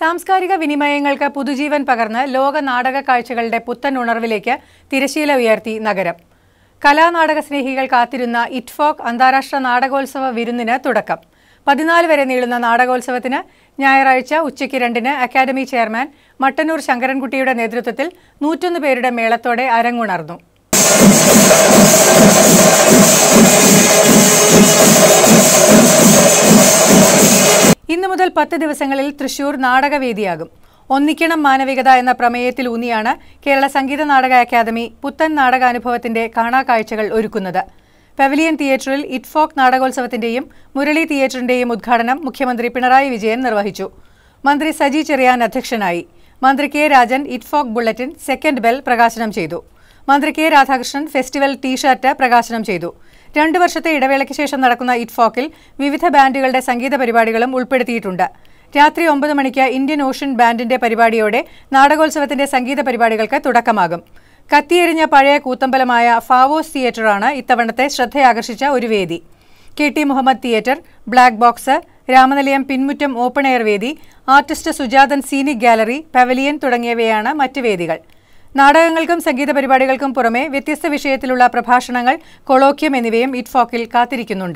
സാംസ്കാരിക വിനിമയങ്ങൾക്ക് പുതുജീവൻ പകർന്ന് ലോക നാടക കാഴ്ചകളുടെ പുത്തൻ ഉണർവിലേക്ക് തിരശീല ഉയർത്തി നഗരം കലാനാടക സ്നേഹികൾ കാത്തിരുന്ന ഇറ്റ്ഫോക്ക് അന്താരാഷ്ട്ര നാടകോത്സവ വിരുന്നിന് തുടക്കം പതിനാല് വരെ നീളുന്ന നാടകോത്സവത്തിന് ഞായറാഴ്ച ഉച്ചയ്ക്ക് രണ്ടിന് അക്കാദമി ചെയർമാൻ മട്ടന്നൂർ ശങ്കരൻകുട്ടിയുടെ നേതൃത്വത്തിൽ നൂറ്റൊന്ന് പേരുടെ മേളത്തോടെ അരങ്ങുണർന്നു ഇന്നു മുതൽ പത്ത് ദിവസങ്ങളിൽ തൃശൂർ നാടകവേദിയാകും ഒന്നിക്കണം മാനവികത എന്ന പ്രമേയത്തിൽ ഊന്നിയാണ് കേരള സംഗീത നാടക അക്കാദമി പുത്തൻ നാടകാനുഭവത്തിന്റെ കാണാക്കാഴ്ചകൾ ഒരുക്കുന്നത് പവലിയൻ തിയേറ്ററിൽ ഇറ്റ്ഫോക്ക് നാടകോത്സവത്തിന്റെയും മുരളി തിയേറ്ററിന്റെയും ഉദ്ഘാടനം മുഖ്യമന്ത്രി പിണറായി വിജയൻ നിർവഹിച്ചു മന്ത്രി സജി ചെറിയാൻ അധ്യക്ഷനായി മന്ത്രി K Rajan ITFOK bulletin second bell പ്രകാശനം ചെയ്തു മന്ത്രി കെ രാധാകൃഷ്ണൻ ഫെസ്റ്റിവൽ ടീഷർട്ട് പ്രകാശനം ചെയ്തു രണ്ടു വർഷത്തെ ഇടവേളയ്ക്ക് ശേഷം നടക്കുന്ന ഇറ്റ്ഫോക്കിൽ വിവിധ ബാൻഡുകളുടെ സംഗീത പരിപാടികളും ഉൾപ്പെടുത്തിയിട്ടുണ്ട് രാത്രി ഒമ്പത് മണിക്ക് ഇന്ത്യൻ ഓഷ്യൻ ബാൻഡിന്റെ പരിപാടിയോടെ നാടകോത്സവത്തിന്റെ സംഗീത പരിപാടികൾക്ക് തുടക്കമാകും കത്തിയെരിഞ്ഞ പഴയ കൂത്തമ്പലമായ ഫാവോസ് തിയേറ്ററാണ് ഇത്തവണത്തെ ശ്രദ്ധയാകർഷിച്ച ഒരു വേദി K T Muhammad theatre black box Ramanilayam പിൻമുറ്റം ഓപ്പൺ എയർ വേദി artist Sujathan scenic gallery pavilion തുടങ്ങിയവയാണ് മറ്റ് വേദികൾ നാടകങ്ങൾക്കും സംഗീത പരിപാടികൾക്കും പുറമെ വ്യത്യസ്ത വിഷയത്തിലുള്ള പ്രഭാഷണങ്ങൾ കൊളോക്യം എന്നിവയും ഇറ്റ്ഫോക്കിൽ കാത്തിരിക്കുന്നുണ്ട്